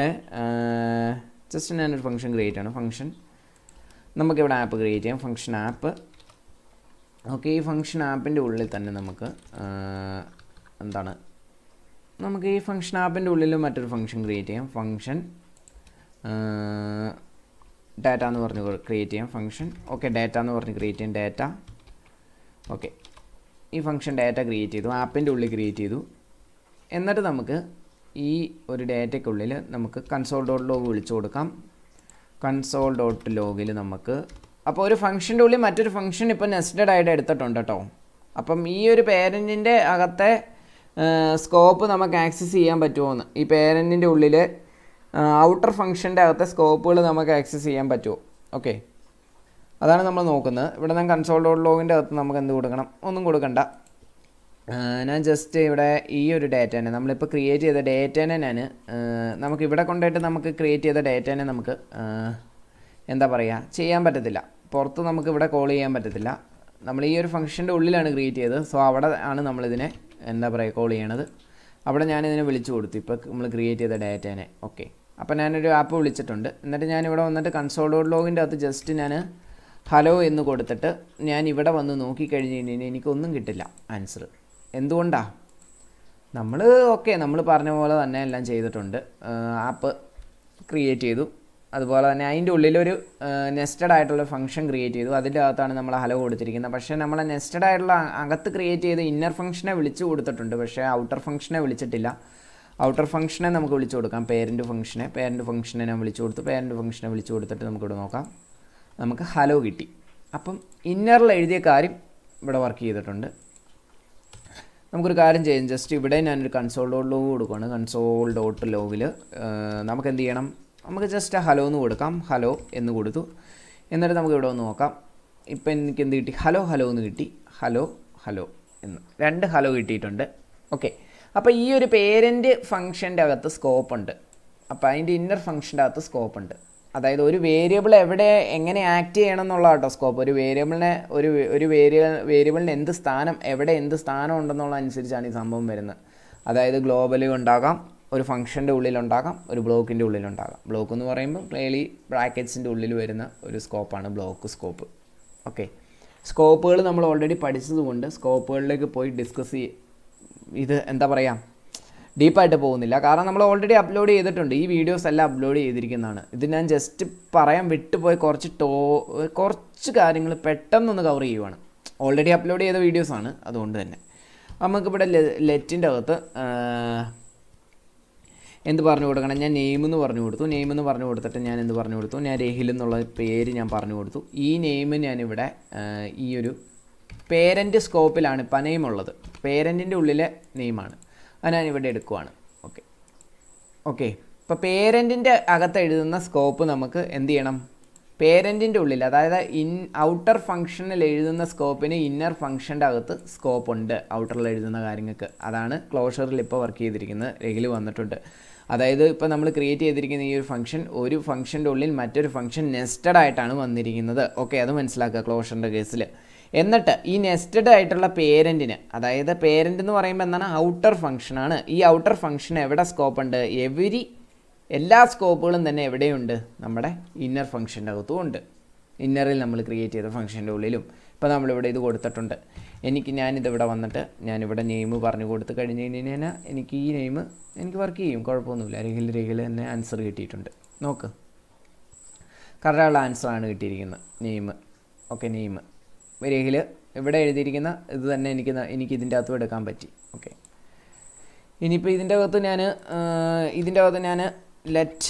ജസ്റ്റ് ഞാനൊരു ഫംഗ്ഷൻ ക്രിയേറ്റ് ആണ് ഫംഗ്ഷൻ നമുക്കിവിടെ ആപ്പ് ക്രിയേറ്റ് ചെയ്യാം ഫംഗ്ഷൻ ആപ്പ് ഓക്കെ ഈ ഫംഗ്ഷൻ ആപ്പിൻ്റെ ഉള്ളിൽ തന്നെ നമുക്ക് ആ, എന്താണ് നമുക്ക് ഈ ഫംഗ്ഷൻ ആപ്പിൻ്റെ ഉള്ളിൽ മറ്റൊരു ഫംഗ്ഷൻ ക്രിയേറ്റ് ചെയ്യാം ഫംഗ്ഷൻ ഡാറ്റ എന്ന് പറഞ്ഞ് ക്രിയേറ്റ് ചെയ്യാം ഫംഗ്ഷൻ ഓക്കെ ഡാറ്റ എന്ന് പറഞ്ഞ് ക്രിയേറ്റ് ചെയ്യാം ഡാറ്റ ഓക്കെ ഈ ഫംഗ്ഷൻ ഡാറ്റ ക്രിയേറ്റ് ചെയ്തു ആപ്പിൻ്റെ ഉള്ളിൽ ക്രിയേറ്റ് ചെയ്തു എന്നിട്ട് നമുക്ക് ഈ ഒരു ഡാറ്റയ്ക്കുള്ളിൽ നമുക്ക് കൺസോൾ ഡോട്ട് ലോഗ് വിളിച്ചു കൊടുക്കാം കൺസോൾ ഡോട്ട് ലോഗിൽ നമുക്ക് അപ്പോൾ ഒരു ഫംഗ്ഷൻ്റെ ഉള്ളിൽ മറ്റൊരു ഫംഗ്ഷൻ ഇപ്പോൾ നെസ്റ്റഡ് ആയിട്ട് എടുത്തിട്ടുണ്ട് കേട്ടോ അപ്പം ഈ ഒരു പേരൻറ്റിൻ്റെ അകത്തെ സ്കോപ്പ് നമുക്ക് ആക്സസ് ചെയ്യാൻ പറ്റുമോയെന്ന് ഈ പേരൻറ്റിൻ്റെ ഉള്ളിൽ ഔട്ടർ ഫംഗ്ഷൻ്റെ അകത്തെ സ്കോപ്പുകൾ നമുക്ക് ആക്സസ് ചെയ്യാൻ പറ്റുമോ ഓക്കെ അതാണ് നമ്മൾ നോക്കുന്നത് ഇവിടെ ഞാൻ കൺസോൾ ഡോട്ട് ലോഗിൻ്റെ അകത്ത് നമുക്ക് എന്ത് കൊടുക്കണം ഒന്നും കൊടുക്കണ്ട ആ, ഞാൻ ജസ്റ്റ് ഇവിടെ ഈ ഒരു ഡേറ്റേനെ നമ്മളിപ്പോൾ ക്രിയേറ്റ് ചെയ്ത ഡേറ്റേനെ ഞാൻ നമുക്ക് ഇവിടെ കൊണ്ടുപോയിട്ട് നമുക്ക് ക്രിയേറ്റ് ചെയ്ത ഡേറ്റേനെ നമുക്ക് ആ, എന്താ പറയുക ചെയ്യാൻ പറ്റത്തില്ല പുറത്ത് നമുക്ക് ഇവിടെ കോൾ ചെയ്യാൻ പറ്റത്തില്ല നമ്മൾ ഈ ഒരു ഫംഗ്ഷൻ്റെ ഉള്ളിലാണ് ക്രിയേറ്റ് ചെയ്തത് സോ അവിടെ ആണ് നമ്മളിതിനെ എന്താ പറയുക കോൾ ചെയ്യണത് അവിടെ ഞാനിതിനെ വിളിച്ചു കൊടുത്തു ഇപ്പോൾ നമ്മൾ ക്രിയേറ്റ് ചെയ്ത ഡേറ്റേനെ ഓക്കെ അപ്പോൾ ഞാനൊരു ആപ്പ് വിളിച്ചിട്ടുണ്ട് എന്നിട്ട് ഞാൻ ഇവിടെ വന്നിട്ട് കൺസോൾ ഡോട്ട് ലോഗിൻ്റെ അകത്ത് ജസ്റ്റ് ഞാൻ ഹലോ എന്ന് കൊടുത്തിട്ട് ഞാൻ ഇവിടെ വന്ന് നോക്കിക്കഴിഞ്ഞ് കഴിഞ്ഞാൽ എനിക്കൊന്നും കിട്ടില്ല ആൻസർ എന്തുകൊണ്ടാണ് നമ്മൾ ഓക്കെ നമ്മൾ പറഞ്ഞ പോലെ തന്നെ എല്ലാം ചെയ്തിട്ടുണ്ട് ആപ്പ് ക്രിയേറ്റ് ചെയ്തു അതുപോലെ തന്നെ അതിൻ്റെ ഉള്ളിലൊരു നെസ്റ്റഡ് ആയിട്ടുള്ള ഫംഗ്ഷൻ ക്രിയേറ്റ് ചെയ്തു അതിൻ്റെ അകത്താണ് നമ്മൾ ഹലോ കൊടുത്തിരിക്കുന്നത് പക്ഷേ നമ്മൾ നെസ്റ്റഡ് ആയിട്ടുള്ള അ- അകത്ത് ക്രിയേറ്റ് ചെയ്ത് ഇന്നർ ഫംഗ്ഷനെ വിളിച്ചു കൊടുത്തിട്ടുണ്ട് പക്ഷേ ഔട്ടർ ഫംഗ്ഷനെ വിളിച്ചിട്ടില്ല ഔട്ടർ ഫംഗ്ഷനെ നമുക്ക് വിളിച്ചു കൊടുക്കാം പേരൻറ്റ് ഫംഗ്ഷനെ പേരൻറ്റ് ഫംഗ്ഷനെ ഞാൻ വിളിച്ചു കൊടുത്തു പേരൻറ്റ് ഫംഗ്ഷനെ വിളിച്ചു കൊടുത്തിട്ട് നമുക്കിവിടെ നോക്കാം നമുക്ക് ഹലോ കിട്ടി അപ്പം ഇന്നറിൽ എഴുതിയ കാര്യം ഇവിടെ വർക്ക് ചെയ്തിട്ടുണ്ട് നമുക്കൊരു കാര്യം ചെയ്യാം ജസ്റ്റ് ഇവിടെ ഞാനൊരു കൺസോൾ ഡോട്ട് ലോഗ് കൊടുക്കുകയാണ് കൺസോൾ ഡോട്ട് ലോഗിൽ നമുക്ക് എന്ത് ചെയ്യണം നമുക്ക് ജസ്റ്റ് ഹലോ എന്ന് കൊടുക്കാം ഹലോ എന്ന് കൊടുത്തു എന്നിട്ട് നമുക്ക് ഇവിടെ ഒന്ന് നോക്കാം ഇപ്പം എനിക്ക് എന്ത് കിട്ടി ഹലോ ഹലോ എന്ന് കിട്ടി ഹലോ ഹലോ എന്ന് രണ്ട് ഹലോ കിട്ടിയിട്ടുണ്ട് ഓക്കെ അപ്പോൾ ഈ ഒരു പേരൻറ്റ് ഫംഗ്ഷൻ്റെ അകത്ത് സ്കോപ്പ് ഉണ്ട് അപ്പോൾ അതിൻ്റെ ഇന്നർ ഫംഗ്ഷൻ്റെ അകത്ത് സ്കോപ്പ് ഉണ്ട് അതായത് ഒരു വേരിയബിൾ എവിടെ എങ്ങനെ ആക്ട് ചെയ്യണം എന്നുള്ള കേട്ടോ സ്കോപ്പ് ഒരു വേരിയബിളിനെ ഒരു വേ- ഒരു വേരിയ വേരിയബിളിന് എന്ത് സ്ഥാനം എവിടെ എന്ത് സ്ഥാനം ഉണ്ടെന്നുള്ള അനുസരിച്ചാണ് ഈ സംഭവം വരുന്നത് അതായത് ഗ്ലോബലി ഉണ്ടാകാം ഒരു ഫംഗ്ഷൻ്റെ ഉള്ളിലുണ്ടാകാം ഒരു ബ്ലോക്കിൻ്റെ ഉള്ളിലുണ്ടാകാം ബ്ലോക്ക് എന്ന് പറയുമ്പോൾ ക്ലിയർലി ബ്രാക്കറ്റ്സിൻ്റെ ഉള്ളിൽ വരുന്ന ഒരു സ്കോപ്പാണ് ബ്ലോക്ക് സ്കോപ്പ് ഓക്കെ സ്കോപ്പുകൾ നമ്മൾ ഓൾറെഡി പഠിച്ചതുകൊണ്ട് സ്കോപ്പുകളിലേക്ക് പോയി ഡിസ്കസ് ചെയ്യ ഇത് എന്താ പറയുക ഡീപ്പായിട്ട് പോകുന്നില്ല കാരണം നമ്മൾ ഓൾറെഡി അപ്ലോഡ് ചെയ്തിട്ടുണ്ട് ഈ വീഡിയോസ് എല്ലാം അപ്ലോഡ് ചെയ്തിരിക്കുന്നതാണ് ഇത് ഞാൻ ജസ്റ്റ് പറയാൻ വിട്ടുപോയി കുറച്ച് ടോ കുറച്ച് കാര്യങ്ങൾ പെട്ടെന്നൊന്ന് കവർ ചെയ്യുവാണ് ഓൾറെഡി അപ്ലോഡ് ചെയ്ത വീഡിയോസാണ് അതുകൊണ്ട് തന്നെ നമുക്കിവിടെ ലെറ്റിൻ്റെ അകത്ത് എന്ത് പറഞ്ഞു കൊടുക്കണം ഞാൻ നെയിം എന്ന് പറഞ്ഞു കൊടുത്തു നെയിം എന്ന് പറഞ്ഞു കൊടുത്തിട്ട് ഞാൻ എന്ത് പറഞ്ഞു കൊടുത്തു ഞാൻ രഹിൽ എന്നുള്ള പേര് ഞാൻ പറഞ്ഞു കൊടുത്തു ഈ നെയിം ഞാനിവിടെ ആ, ഈ ഒരു പേരൻറ്റ് സ്കോപ്പിലാണ് ഇപ്പം നെയിം ഉള്ളത് പേരൻറ്റിൻ്റെ ഉള്ളിലെ നെയിമാണ് അത് ഞാൻ ഇവിടെ എടുക്കുവാണ് ഓക്കെ ഓക്കെ ഇപ്പോൾ പേരൻറ്റിൻ്റെ അകത്ത് എഴുതുന്ന സ്കോപ്പ് നമുക്ക് എന്ത് ചെയ്യണം പേരൻറ്റിൻ്റെ ഉള്ളിൽ അതായത് ഇൻ ഔട്ടർ ഫംഗ്ഷനിൽ എഴുതുന്ന സ്കോപ്പിന് ഇന്നർ ഫംഗ്ഷൻ്റെ അകത്ത് സ്കോപ്പ് ഉണ്ട് ഔട്ടറിൽ എഴുതുന്ന കാര്യങ്ങൾക്ക് അതാണ് ക്ലോഷറിൽ ഇപ്പോൾ വർക്ക് ചെയ്തിരിക്കുന്നത് രഹിൽ വന്നിട്ടുണ്ട് അതായത് ഇപ്പോൾ നമ്മൾ ക്രിയേറ്റ് ചെയ്തിരിക്കുന്ന ഈ ഒരു ഫംഗ്ഷൻ ഒരു ഫംഗ്ഷൻ്റെ ഉള്ളിൽ മറ്റൊരു ഫംഗ്ഷൻ നെസ്റ്റഡ് ആയിട്ടാണ് വന്നിരിക്കുന്നത് ഓക്കെ അത് മനസ്സിലാക്കുക ക്ലോഷറിൻ്റെ കേസിൽ എന്നിട്ട് ഈ നെസ്റ്റഡ് ആയിട്ടുള്ള പേരൻറ്റിന് അതായത് പേരൻ്റ് എന്ന് പറയുമ്പോൾ എന്താണ് ഔട്ടർ ഫംഗ്ഷനാണ് ഈ ഔട്ടർ ഫംഗ്ഷൻ എവിടെ സ്കോപ്പ് ഉണ്ട് എവരി എല്ലാ സ്കോപ്പുകളും തന്നെ എവിടെയുണ്ട് നമ്മുടെ ഇന്നർ ഫംഗ്ഷൻ്റെ അകത്തും ഉണ്ട് ഇന്നറിൽ നമ്മൾ ക്രിയേറ്റ് ചെയ്ത ഫംഗ്ഷൻ്റെ ഉള്ളിലും ഇപ്പോൾ നമ്മളിവിടെ ഇത് കൊടുത്തിട്ടുണ്ട് എനിക്ക് ഞാനിതിവിടെ വന്നിട്ട് ഞാനിവിടെ നെയിം പറഞ്ഞു കൊടുത്ത് കഴിഞ്ഞ് കഴിഞ്ഞാൽ എനിക്ക് ഈ നെയിം എനിക്ക് വർക്ക് ചെയ്യും കുഴപ്പമൊന്നുമില്ല രഹിൽ രഹിൽ തന്നെ ആൻസർ കിട്ടിയിട്ടുണ്ട് നോക്ക് കറക്റ്റുള്ള ആൻസറാണ് കിട്ടിയിരിക്കുന്നത് നെയിം ഓക്കെ നെയിം രഹിൽ ഇവിടെ എഴുതിയിരിക്കുന്ന ഇത് തന്നെ എനിക്ക് ന- എനിക്ക് ഇതിൻ്റെ അകത്തും എടുക്കാൻ പറ്റി ഓക്കെ ഇനിയിപ്പോൾ ഇതിൻ്റെ അകത്ത് ഞാൻ ഇതിൻ്റെ അകത്ത് ഞാൻ ലെറ്റ്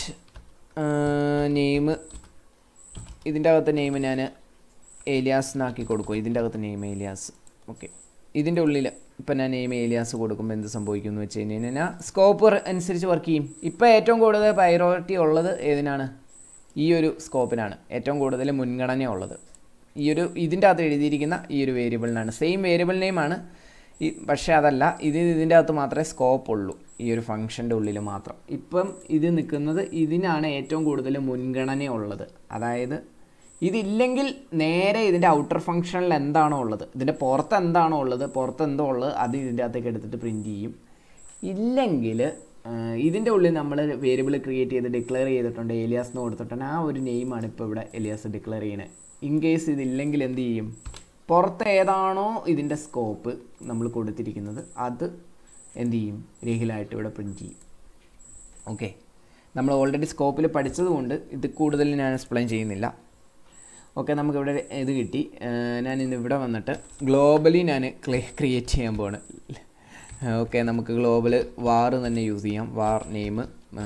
നെയിം ഇതിൻ്റെ അകത്ത് നെയിം ഞാൻ ഏലിയാസ് എന്നാക്കി കൊടുക്കും ഇതിൻ്റെ അകത്ത് നെയിം ഏലിയാസ് ഓക്കെ ഇതിൻ്റെ ഉള്ളിൽ ഇപ്പം ഞാൻ നെയിം ഏലിയാസ് കൊടുക്കുമ്പോൾ എന്ത് സംഭവിക്കും എന്ന് വെച്ച് കഴിഞ്ഞ് കഴിഞ്ഞാൽ സ്കോപ്പ് അനുസരിച്ച് വർക്ക് ചെയ്യും ഇപ്പോൾ ഏറ്റവും കൂടുതൽ പ്രയോറിറ്റി ഉള്ളത് ഏതിനാണ് ഈ ഒരു സ്കോപ്പിനാണ് ഏറ്റവും കൂടുതൽ മുൻഗണന ഉള്ളത് ഈ ഒരു ഇതിൻ്റെ അകത്ത് എഴുതിയിരിക്കുന്ന ഈ ഒരു വേരിയബിളിനാണ് സെയിം വേരിയബിൾ നെയിമാണ് ഈ പക്ഷേ അതല്ല ഇത് ഇതിൻ്റെ അകത്ത് മാത്രമേ സ്കോപ്പ് ഉള്ളൂ ഈ ഒരു ഫംഗ്ഷൻ്റെ ഉള്ളിൽ മാത്രം ഇപ്പം ഇത് നിൽക്കുന്നത് ഇതിനാണ് ഏറ്റവും കൂടുതൽ മുൻഗണന ഉള്ളത് അതായത് ഇതില്ലെങ്കിൽ നേരെ ഇതിൻ്റെ ഔട്ടർ ഫംഗ്ഷനിൽ എന്താണോ ഉള്ളത് ഇതിൻ്റെ പുറത്ത് എന്താണോ ഉള്ളത് പുറത്ത് എന്തോ ഉള്ളത് അത് ഇതിൻ്റെ അകത്തേക്ക് എടുത്തിട്ട് പ്രിൻറ്റ് ചെയ്യും ഇല്ലെങ്കിൽ ഇതിൻ്റെ ഉള്ളിൽ നമ്മൾ വേരിയബിൾ ക്രിയേറ്റ് ചെയ്ത് ഡിക്ലെയർ ചെയ്തിട്ടുണ്ട് ഏലിയാസ് എന്ന് കൊടുത്തിട്ടുണ്ട് ആ ഒരു നെയിമാണ് ഇപ്പോൾ ഇവിടെ എലിയാസ് ഡിക്ലെയർ ചെയ്യുന്നത് ഇൻ കേസ് ഇതില്ലെങ്കിൽ എന്ത് ചെയ്യും പുറത്ത് ഏതാണോ ഇതിൻ്റെ സ്കോപ്പ് നമ്മൾ കൊടുത്തിരിക്കുന്നത് അത് എന്ത് ചെയ്യും രഹിലായിട്ട് ഇവിടെ പ്രിൻറ്റ് ചെയ്യും ഓക്കെ നമ്മൾ ഓൾറെഡി സ്കോപ്പിൽ പഠിച്ചതുകൊണ്ട് ഇത് കൂടുതൽ ഞാൻ എക്സ്പ്ലെയിൻ ചെയ്യുന്നില്ല ഓക്കെ നമുക്കിവിടെ ഇത് കിട്ടി ഏഹ് ഞാൻ ഇന്ന് ഇവിടെ വന്നിട്ട് ഗ്ലോബലി ഞാൻ ക്രിയേറ്റ് ചെയ്യാൻ പോവാണ് ഓക്കെ നമുക്ക് ഗ്ലോബൽ വാർ തന്നെ യൂസ് ചെയ്യാം വാർ നെയിം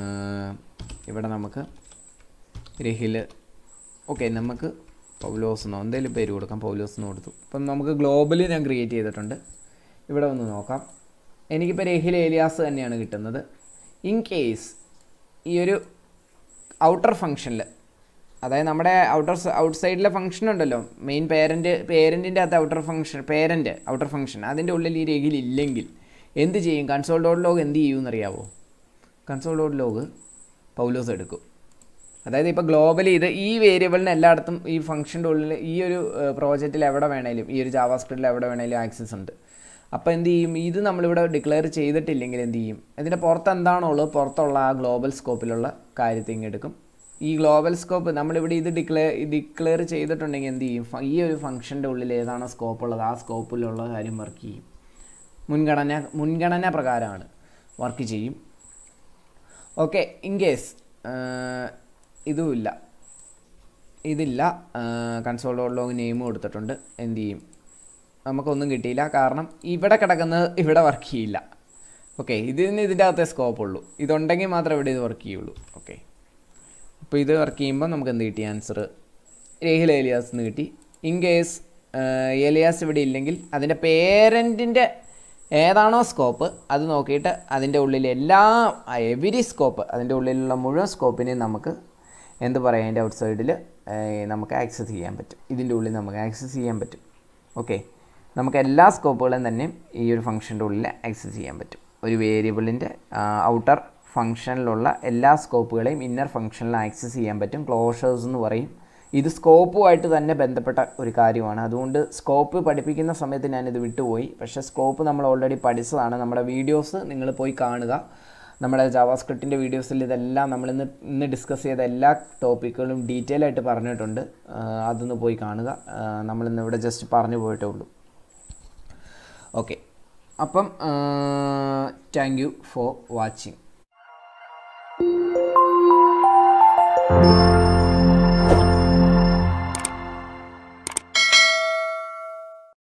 ഇവിടെ നമുക്ക് രഹിൽ ഓക്കെ നമുക്ക് പൗലോസ് എന്നോ എന്തെങ്കിലും പേര് കൊടുക്കാം പൗലോസ് എന്ന് കൊടുത്തു അപ്പം നമുക്ക് ഗ്ലോബലി ഞാൻ ക്രിയേറ്റ് ചെയ്തിട്ടുണ്ട് ഇവിടെ ഒന്ന് നോക്കാം എനിക്കിപ്പോൾ രഹിൽ ഏലിയാസ് തന്നെയാണ് കിട്ടുന്നത് ഇൻ കേസ് ഈ ഒരു ഔട്ടർ ഫങ്ഷനിൽ അതായത് നമ്മുടെ ഔട്ടർ ഔട്ട് സൈഡിലെ ഫംഗ്ഷൻ ഉണ്ടല്ലോ മെയിൻ പേരൻറ്റ് പേരൻറ്റിൻ്റെ അകത്ത് outer function parent outer function അതിൻ്റെ ഉള്ളിൽ ഈ രേഖയിൽ ഇല്ലെങ്കിൽ എന്ത് ചെയ്യും കൺസോൾ ഡോട്ട് ലോഗ് എന്ത് ചെയ്യും എന്നറിയാവോ കൺസോൾ ഡോട്ട് ലോഗ് പൗലോസ് എടുക്കും അതായത് ഇപ്പോൾ ഗ്ലോബലി ഇത് ഈ വേരിയബിളിന് എല്ലായിടത്തും ഈ ഫംഗ്ഷൻ്റെ ഉള്ളിൽ ഈ ഒരു പ്രോജക്റ്റിൽ എവിടെ വേണേലും ഈ ഒരു ജാവാസ്ക്രിപ്റ്റിൽ എവിടെ വേണേലും ആക്സസ് ഉണ്ട് അപ്പോൾ എന്ത് ചെയ്യും ഇത് നമ്മളിവിടെ ഡിക്ലെയർ ചെയ്തിട്ടില്ലെങ്കിൽ എന്ത് ചെയ്യും ഇതിൻ്റെ പുറത്ത് എന്താണോ ഉള്ളത് പുറത്തുള്ള ആ ഗ്ലോബൽ സ്കോപ്പിലുള്ള കാര്യത്തെ ഇങ്ങ് എടുക്കും ഈ ഗ്ലോബൽ സ്കോപ്പ് നമ്മളിവിടെ ഇത് ഡിക്ലെയർ ഡിക്ലെയർ ചെയ്തിട്ടുണ്ടെങ്കിൽ എന്ത് ചെയ്യും ഫ- ഈ ഒരു ഫംഗ്ഷൻ്റെ ഉള്ളിൽ ഏതാണോ സ്കോപ്പ് ഉള്ളത് ആ സ്കോപ്പിലുള്ള കാര്യം വർക്ക് ചെയ്യും മുൻഗണന മുൻഗണന പ്രകാരമാണ് വർക്ക് ചെയ്യും ഓക്കെ ഇൻ കേസ് ഇതുമില്ല ഇതില്ല കൺസോൾ ഡോട്ട് ലോഗ് നെയിം കൊടുത്തിട്ടുണ്ട് എന്ത് ചെയ്യും നമുക്കൊന്നും കിട്ടിയില്ല കാരണം ഇവിടെ കിടക്കുന്നത് ഇവിടെ വർക്ക് ചെയ്യില്ല ഓക്കെ ഇതിന് ഇതിൻ്റെ അകത്തെ സ്കോപ്പ് ഉള്ളൂ ഇതുണ്ടെങ്കിൽ മാത്രമേ ഇവിടെ ഇത് വർക്ക് ചെയ്യുള്ളൂ ഓക്കെ അപ്പോൾ ഇത് വർക്ക് ചെയ്യുമ്പോൾ നമുക്ക് എന്ത് കിട്ടി ആൻസർ രഹിൽ ഏലിയാസ് എന്ന് കിട്ടി ഇൻ കേസ് ഏലിയാസ് ഇവിടെ ഇല്ലെങ്കിൽ അതിൻ്റെ പേരൻറ്റിൻ്റെ ഏതാണോ സ്കോപ്പ് അത് നോക്കിയിട്ട് അതിൻ്റെ ഉള്ളിൽ എല്ലാ എവരി സ്കോപ്പ് അതിൻ്റെ ഉള്ളിലുള്ള മുഴുവൻ സ്കോപ്പിനെയും നമുക്ക് എന്ത് പറയാം അതിൻ്റെ ഔട്ട് സൈഡിൽ നമുക്ക് ആക്സസ് ചെയ്യാൻ പറ്റും ഇതിൻ്റെ ഉള്ളിൽ നമുക്ക് ആക്സസ് ചെയ്യാൻ പറ്റും ഓക്കെ നമുക്ക് എല്ലാ സ്കോപ്പുകളും തന്നെ ഈ ഒരു ഫംഗ്ഷൻ്റെ ഉള്ളിൽ ആക്സസ് ചെയ്യാൻ പറ്റും ഒരു വേരിയബിളിൻ്റെ ഔട്ടർ ഫംഗ്ഷനിലുള്ള എല്ലാ സ്കോപ്പുകളെയും ഇന്നർ ഫംഗ്ഷനിൽ ആക്സസ് ചെയ്യാൻ പറ്റും ക്ലോഷേഴ്സ് എന്ന് പറയും ഇത് സ്കോപ്പുമായിട്ട് തന്നെ ബന്ധപ്പെട്ട ഒരു കാര്യമാണ് അതുകൊണ്ട് സ്കോപ്പ് പഠിപ്പിക്കുന്ന സമയത്ത് ഞാനിത് വിട്ടുപോയി പക്ഷേ സ്കോപ്പ് നമ്മൾ ഓൾറെഡി പഠിച്ചതാണ് നമ്മുടെ വീഡിയോസ് നിങ്ങൾ പോയി കാണുക നമ്മുടെ ജാവാസ്ക്രിപ്റ്റിൻ്റെ വീഡിയോസിൽ ഇതെല്ലാം നമ്മൾ ഇന്ന് ഇന്ന് ഡിസ്കസ് ചെയ്ത എല്ലാ ടോപ്പിക്കുകളും ഡീറ്റെയിൽ ആയിട്ട് പറഞ്ഞിട്ടുണ്ട് ആ, അതൊന്ന് പോയി കാണുക ആ, നമ്മളിന്ന് ഇവിടെ ജസ്റ്റ് പറഞ്ഞു പോയിട്ടേ ഉള്ളൂ ഓക്കെ അപ്പം താങ്ക് യു ഫോർ വാച്ചിങ്